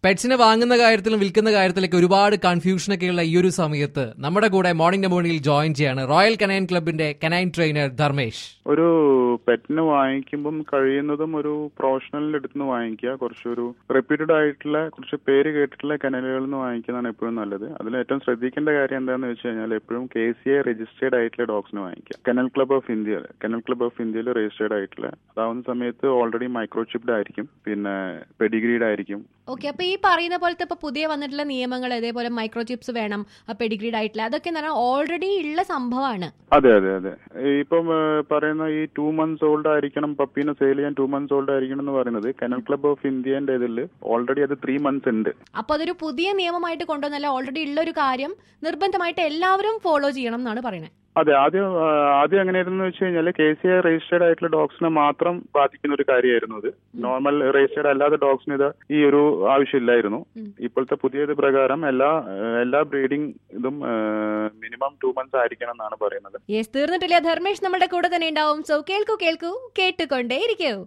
പെറ്റ്സിനെ വാങ്ങുന്ന കാര്യത്തിലും വിൽക്കുന്ന കാര്യത്തിലൊക്കെ ഒരുപാട് കൺഫ്യൂഷനൊക്കെയുള്ള ഈ ഒരു സമയത്ത് നമ്മുടെ കൂടെ മോർണിംഗ് മോർണിംഗിൽ ജോയിൻ ചെയ്യാണ് റോയൽ കനൈൻ ക്ലബിന്റെ കനൈൻ ട്രെയിനർ ധർമ്മേഷ് ഒരു പെറ്റിന് വാങ്ങിക്കുമ്പം കഴിയുന്നതും ഒരു പ്രൊഫഷണലിന്റെ അടുത്ത് നിന്ന് വാങ്ങിക്കുക കുറച്ചൊരു റെപ്യൂട്ടഡ് ആയിട്ടുള്ള കുറച്ച് പേര് കേട്ടിട്ടുള്ള കനലുകളിൽ നിന്ന് വാങ്ങിക്കുന്നതാണ് എപ്പോഴും നല്ലത് അതിൽ ഏറ്റവും ശ്രദ്ധിക്കേണ്ട കാര്യം എന്താണെന്ന് വെച്ച് കഴിഞ്ഞാൽ എപ്പോഴും കെ സി ഐ രജിസ്റ്റേർഡ് ആയിട്ടുള്ള ഡോഗ്സിന് വാങ്ങിക്കുക kennel club of India kennel club of ഇന്ത്യയിൽ രജിസ്റ്റേർഡ് ആയിട്ടുള്ള അതാവുന്ന സമയത്ത് ഓൾറെഡി മൈക്രോചിപ്ഡ് ആയിരിക്കും പിന്നെ പെഡിഗ്രീഡ് ആയിരിക്കും ഓക്കെ അപ്പൊ ഈ പറയുന്ന പോലത്തെ ഇപ്പൊ പുതിയ വന്നിട്ടുള്ള നിയമങ്ങൾ ഇതേപോലെ മൈക്രോ ചിപ്സ് വേണം പെഡിഗ്രീഡ് ആയിട്ടുള്ള അതൊക്കെ എന്ന് പറഞ്ഞാൽ ഓൾറെഡി ഉള്ള സംഭവമാണ് അതെ അതെ അതെ ഇപ്പം ഏഹ്, പറയുന്ന ഈ ടു മന്ത്സ് ഓൾഡ് ആയിരിക്കണം പപ്പീനെ സെയിൽ ചെയ്യാൻ ടു മന്ത്സ് ഓൾഡ് ആയിരിക്കണം എന്ന് പറയുന്നത് കനൽ ക്ലബ് ഓഫ് ഇന്ത്യന്റെ ഇതിൽ ഓൾറെഡി അത് ത്രീ മന്ത്സ് ഉണ്ട് അപ്പൊ അതൊരു പുതിയ നിയമമായിട്ട് കൊണ്ടുവന്നല്ല ഓൾറെഡി ഉള്ള ഒരു കാര്യം നിർബന്ധമായിട്ട് എല്ലാവരും ഫോളോ ചെയ്യണം എന്നാണ് പറയുന്നത് അതെ ആദ്യം ആ, ആദ്യം എങ്ങനെയായിരുന്നു വെച്ച് കഴിഞ്ഞാൽ കെ സി ഐ രജിസ്റ്റേർഡ് ആയിട്ടുള്ള ഡോഗ്സിനെ മാത്രം ബാധിക്കുന്ന ഒരു കാര്യമായിരുന്നു ഇത് നോർമൽ രജിസ്റ്റേർഡ് അല്ലാത്ത ഡോഗ്സിന് ഇത് ഈ ഒരു ആവശ്യമില്ലായിരുന്നു ഉം. ഇപ്പോഴത്തെ പുതിയ ഇത് പ്രകാരം എല്ലാ ഏഹ്, എല്ലാ ബ്രീഡിംഗ് ഇതും മിനിമം ടു മന്ത്സ് ആയിരിക്കണം എന്നാണ് പറയുന്നത് യെസ് തീർന്നിട്ടില്ല ധർമ്മേഷ് നമ്മുടെ കൂടെ തന്നെ ഉണ്ടാവും സോ കേൾക്കൂ കേൾക്കൂ കേട്ടുകൊണ്ടേ ഇരിക്കൂ